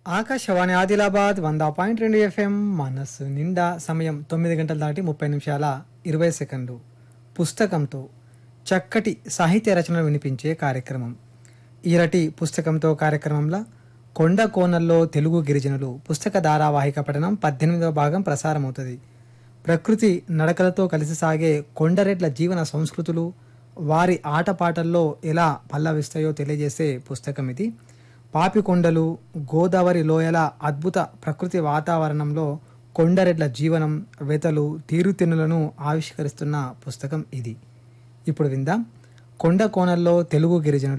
ఆకాశవాణి ఆదిలాబాద్ వంద పాయింట్ రెండు ఎఫ్ఎం మనస్సు నిండా సమయం తొమ్మిది గంటల దాటి ముప్పై నిమిషాల ఇరవై సెకండ్లు పుస్తకంతో చక్కటి సాహిత్య రచనలు వినిపించే కార్యక్రమం ఈరటి పుస్తకంతో కార్యక్రమంలో కొండ కోనల్లో తెలుగు గిరిజనులు పుస్తక ధారావాహిక పఠనం పద్దెనిమిదవ భాగం ప్రసారమవుతుంది ప్రకృతి నడకలతో కలిసి సాగే కొండరెడ్ల జీవన సంస్కృతులు వారి ఆటపాటల్లో ఎలా పల్లవిస్తాయో తెలియజేసే పుస్తకం ఇది పాపికొండలు గోదావరి లోయల అద్భుత ప్రకృతి వాతావరణంలో కొండరెడ్ల జీవనం వెతలు తీరుతెన్నులను ఆవిష్కరిస్తున్న పుస్తకం ఇది ఇప్పుడు విందాం కొండ కోణల్లో తెలుగు గిరిజనులు